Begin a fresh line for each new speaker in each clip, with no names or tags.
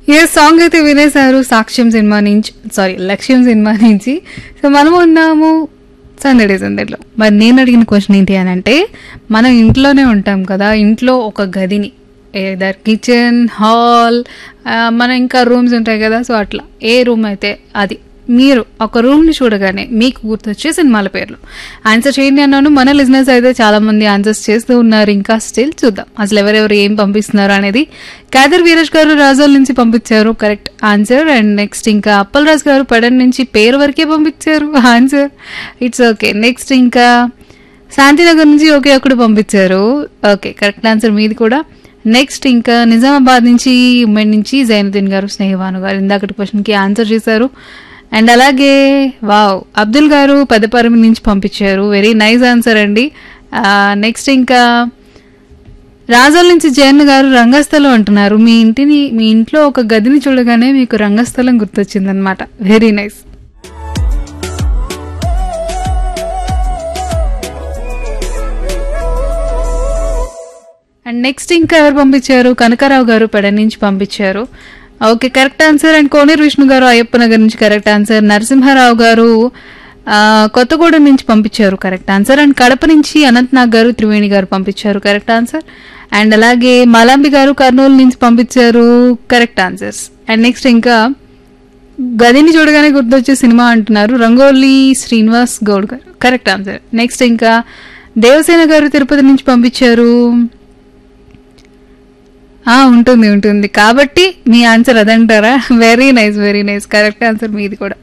ఏ song అయితే వినేశారు సాక్ష్యం cinema నుంచి సారీ లక్ష్యం సినిమా నుంచి సో మనం ఉన్నాము సందడి సందడిలో మరి నేను అడిగిన క్వశ్చన్ ఏంటి అని అంటే మనం ఇంట్లోనే ఉంటాం కదా ఇంట్లో ఒక గదిని ఏదర్ కిచెన్ హాల్ మన ఇంకా రూమ్స్ ఉంటాయి కదా సో అట్లా ఏ రూమ్ అయితే అది మీరు ఒక రూమ్ని చూడగానే మీకు గుర్తొచ్చే సినిమాల పేర్లు ఆన్సర్ చేయండి అన్నాను మన లిజినెస్ అయితే చాలా మంది ఆన్సర్స్ చేస్తూ ఉన్నారు ఇంకా స్టిల్ చూద్దాం అసలు ఎవరెవరు ఏం పంపిస్తున్నారు అనేది కాదర్ వీరేష్ గారు రాజోల్ నుంచి పంపించారు కరెక్ట్ ఆన్సర్ అండ్ నెక్స్ట్ ఇంకా అప్పల్ రాజ్ గారు పడన్ నుంచి పేరు వరకే పంపించారు ఆన్సర్ ఇట్స్ ఓకే నెక్స్ట్ ఇంకా శాంతినగర్ నుంచి ఒకే ఒకటి పంపించారు ఓకే కరెక్ట్ ఆన్సర్ మీది కూడా నెక్స్ట్ ఇంకా నిజామాబాద్ నుంచి ఉమ్మడి నుంచి జైనుద్దీన్ గారు స్నేహవాను గారు ఇందాకటి క్వశ్చన్కి ఆన్సర్ చేశారు అండ్ అలాగే వావ్ అబ్దుల్ గారు పెద్దపరమి నుంచి పంపించారు వెరీ నైస్ ఆన్సర్ అండి నెక్స్ట్ ఇంకా రాజోల్ నుంచి జయన్ గారు రంగస్థలం అంటున్నారు మీ ఇంటిని మీ ఇంట్లో ఒక గదిని చూడగానే మీకు రంగస్థలం గుర్తొచ్చిందనమాట వెరీ నైస్ అండ్ నెక్స్ట్ ఇంకా ఎవరు పంపించారు కనకారావు గారు పెడ నుంచి పంపించారు okay correct answer and Koneru Vishnu garu Ayyappa Nagar నుంచి కరెక్ట్ ఆన్సర్ నరసింహారావు గారు ఆ, కొత్తగూడెం నుంచి పంపించారు కరెక్ట్ ఆన్సర్ అండ్ కడప నుంచి అనంతనాగ్ గారు త్రివేణి గారు పంపించారు కరెక్ట్ ఆన్సర్ అండ్ అలాగే మలాంబి గారు కర్నూలు నుంచి పంపించారు కరెక్ట్ ఆన్సర్స్ అండ్ నెక్స్ట్ ఇంకా గదిని చూడగానే గుర్తొచ్చే సినిమా అంటున్నారు రంగోలి శ్రీనివాస్ గౌడ్ గారు కరెక్ట్ ఆన్సర్ నెక్స్ట్ ఇంకా దేవసేన గారు తిరుపతి నుంచి పంపించారు ఆ, ఉంటుంది ఉంటుంది కాబట్టి మీ ఆన్సర్ అదంటారా very nice very nice correct answer మీది కూడా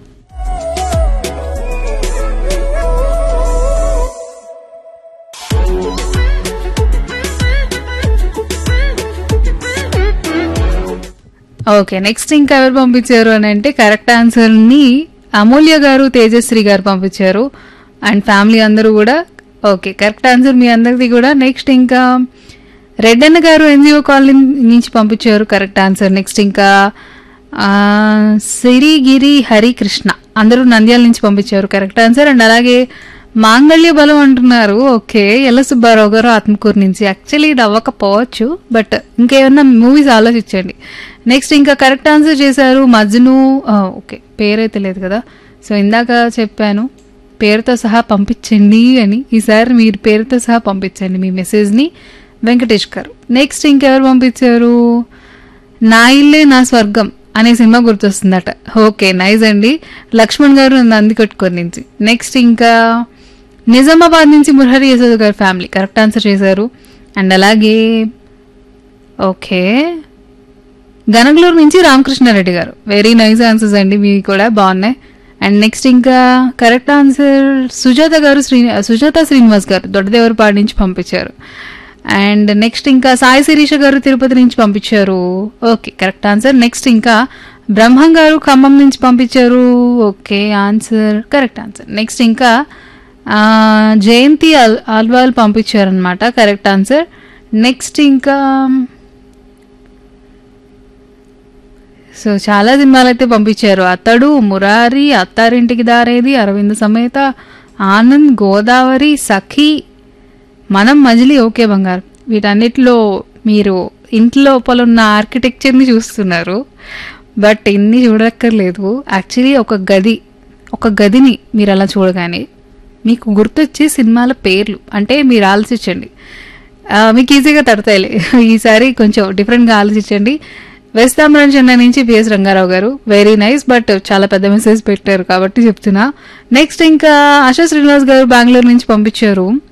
ఓకే నెక్స్ట్ ఇంకా ఎవరు పంపించారు అని అంటే కరెక్ట్ ఆన్సర్ని అమూల్య గారు తేజశ్రీ గారు పంపించారు అండ్ ఫ్యామిలీ అందరూ కూడా ఓకే కరెక్ట్ ఆన్సర్ మీ అందరిది కూడా నెక్స్ట్ ఇంకా రెడ్డన్న గారు ఎన్జిఓ కాలనీ నుంచి పంపించారు కరెక్ట్ ఆన్సర్ నెక్స్ట్ ఇంకా ఆ, సిరిగిరి హరికృష్ణ అందరూ నంద్యాల నుంచి పంపించారు కరెక్ట్ ఆన్సర్ అండ్ అలాగే మాంగళ్య బలం అంటున్నారు ఓకే ఎల్ల సుబ్బారావు గారు ఆత్మకూరు నుంచి యాక్చువల్లీ ఇది అవ్వకపోవచ్చు బట్ ఇంకేమన్నా మూవీస్ ఆలోచించండి నెక్స్ట్ ఇంకా కరెక్ట్ ఆన్సర్ చేశారు మజ్ను ఆ, ఓకే పేరైతే లేదు కదా సో ఇందాక చెప్పాను పేరుతో సహా పంపించండి అని ఈసారి మీరు పేరుతో సహా పంపించండి మీ మెసేజ్ని వెంకటేష్ గారు నెక్స్ట్ ఇంకెవరు పంపించారు నా ఇల్లే నా స్వర్గం అనే సినిమా గుర్తొస్తుందట ఓకే నైస్ అండి లక్ష్మణ్ గారు నందికొట్టుకొని నుంచి నెక్స్ట్ ఇంకా నిజామాబాద్ నుంచి మురహరి యశోద్ గారి ఫ్యామిలీ కరెక్ట్ ఆన్సర్ చేశారు అండ్ అలాగే ఓకే గనగలూరు నుంచి రామకృష్ణారెడ్డి గారు వెరీ నైస్ ఆన్సర్స్ అండి మీవి కూడా బాగున్నాయి అండ్ నెక్స్ట్ ఇంకా కరెక్ట్ ఆన్సర్ సుజాత గారు శ్రీ సుజాత శ్రీనివాస్ గారు దొడ్డదేవరపాడు నుంచి పంపించారు అండ్ నెక్స్ట్ ఇంకా సాయి శిరీష గారు తిరుపతి నుంచి పంపించారు ఓకే కరెక్ట్ ఆన్సర్ నెక్స్ట్ ఇంకా బ్రహ్మం గారు ఖమ్మం నుంచి పంపించారు okay answer correct answer next ఇంకా ఆ, జయంతి అల్ అల్వాల్ పంపించారనమాట కరెక్ట్ ఆన్సర్ నెక్స్ట్ ఇంకా సో చాలా సినిమాలు అయితే పంపించారు అతడు మురారి అత్తారింటికి దారేది అరవింద సమేత ఆనంద్ గోదావరి సఖి మనం మజిలీ ఓకే బంగారు వీటన్నిటిలో మీరు ఇంటి లోపల ఉన్న ఆర్కిటెక్చర్ని చూస్తున్నారు బట్ ఇన్ని చూడక్కర్లేదు యాక్చువల్లీ ఒక గది ఒక గదిని మీరు అలా చూడగానే మీకు గుర్తొచ్చే సినిమాల పేర్లు అంటే మీరు ఆలోచించండి ఆ, మీకు ఈజీగా తడతాయిలే ఈసారి కొంచెం డిఫరెంట్గా ఆలోచించండి వేస్తామరాజు చెన్నై నుంచి పిఎస్ రంగారావు గారు వెరీ నైస్ బట్ చాలా పెద్ద మెసేజ్ పెట్టారు కాబట్టి చెప్తున్నా నెక్స్ట్ ఇంకా ఆశా శ్రీనివాస్ గారు బెంగళూరు నుంచి పంపించారు